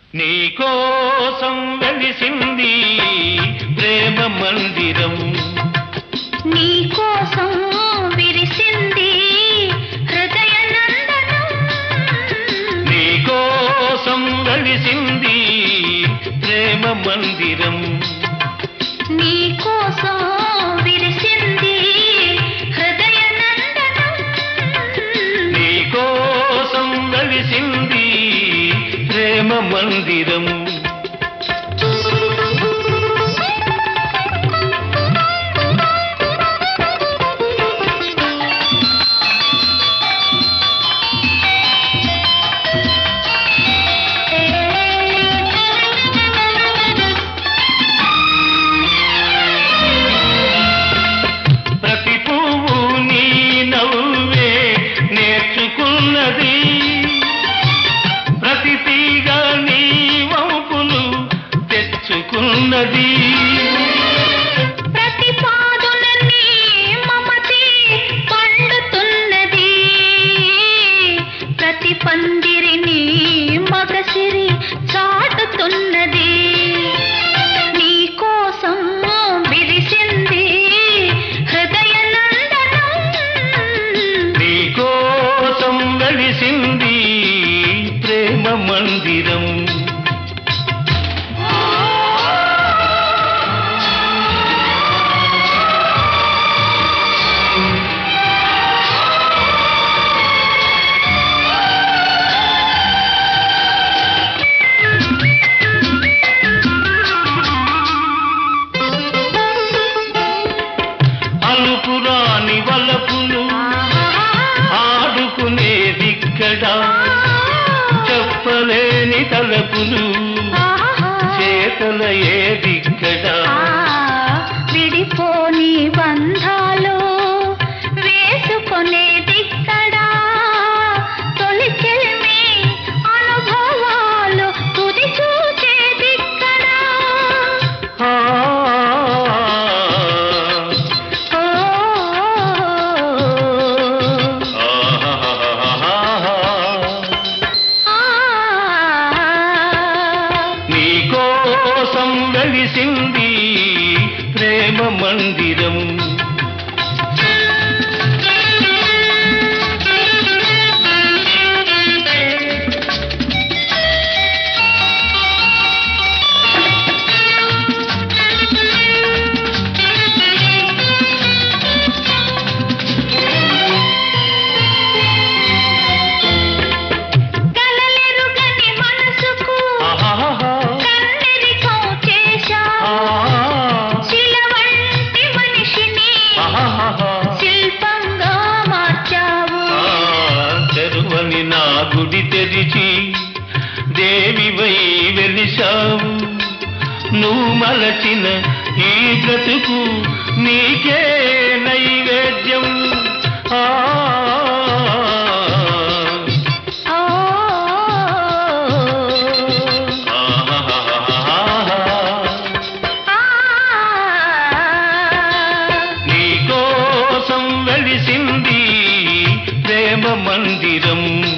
నీ కోసం వెలిసింది ప్రేమ మందిరం నీ కోసం విరిసింది హృదయ నందనం నీ కోసం వెలిసింది ప్రేమ మందిరం నీ కోసం విరిసింది హృదయ నందనం నీ కోసం వెలిసింది ప్రేమ మందిరం ప్రతి పువ్వు నీ నవ్వే నేర్చుకున్నది ప్రతి తీగ నీ వంపులు తెచ్చుకున్నది ప్రతి పాదున నీ మమతే పండుతున్నది ప్రతి పందిరిని మగసిరి చాటుతున్నది నీ కోసం విరిసింది హృదయ నందనం నీ కోసం వెలిసింది ప్రేమ మందిరం అలుపురాని వలపులు ఆడుకునేదిక్కడ చెప్పలేని తలపులు చేతల ఏదిక్కడ విడిపోని బంధాలు వేసుకొనేదిక్కడా తొలి చెల్మి అనుభవాలు తుది చూచేదిక్కడా ఆ, ఓ ఆహాహాహాహా. నీ కోసం వెలిసింది ప్రేమ మందిరం కలలెరుగని మనసుకు ఆహాహాహా. కన్నెరికం చేశా ఆ, శిల వంటి మనిషిని ఆహాహాహా. శిల్పంగా మార్చావు ఆ, తెరువని నా గుడి తెరిచి దేవివై వెలిశావు నువ్వు మలచిన ఈ బ్రతుకు నీకే నైవేద్యం ఆ ఓ ఆహాహాహాహా. ఆ నీ కోసం వెలిసింది ప్రేమ మందిరం